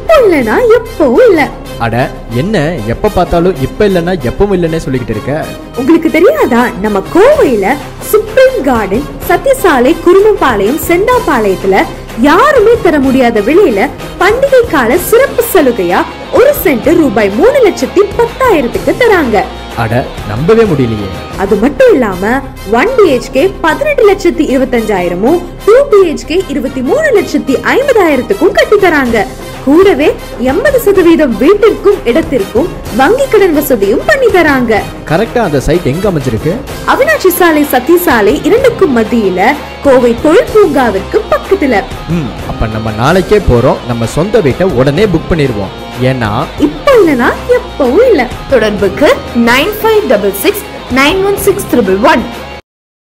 இப்போ இல்லனா எப்பவும் இல்ல அட என்ன எப்ப பார்த்தாலும் இப்ப இல்லைன்னா எப்பவும் இல்லைன்னே சொல்லிக்கிட்டு இருக்க உங்களுக்கு தெரியாதா நம்ம கோவையில சுப்ரீம் கார்டன் சத்யசாலை குருமம்பாளையம் செந்தாபாளையத்துல யாருமே தர முடியாத விலையில பண்டிகை கால சிறப்பு சலுகையா ஒரு சென்ட் ரூபாய் மூணு லட்சத்தி பத்தாயிரத்துக்கு தராங்க அட நம்பவே முடியலையே அது மட்டும் இல்லாம ஒன் பிஹெச்கே பதினெட்டு லட்சத்தி இருபத்தஞ்சாயிரமும் டூ பிஹெச்கே இருபத்தி மூணு லட்சத்தி ஐம்பதாயிரத்துக்கும் கட்டி தராங்க கூடவே எண்பது சதவீதம் வீட்டிற்கும் இடத்திற்கும் வங்கி கடன் வசதியும் பண்ணி தராங்க கரெக்டா அந்த சைட் எங்க அமைஞ்சிருக்கு அவினாட்சி சாலை சத்தியசாலை இரண்டுக்கும் மத்தியில கோவை தொழில் பூங்காவிற்கு பக்கத்துல ம் அப்ப நம்ம நாளைக்கே போறோம் நம்ம சொந்த வீட்டை உடனே புக் பண்ணிடுவோம் ஏன்னா இப்ப இல்லனா எப்பவும் இல்ல தொடர்புக்கு nine five double six nine one six triple one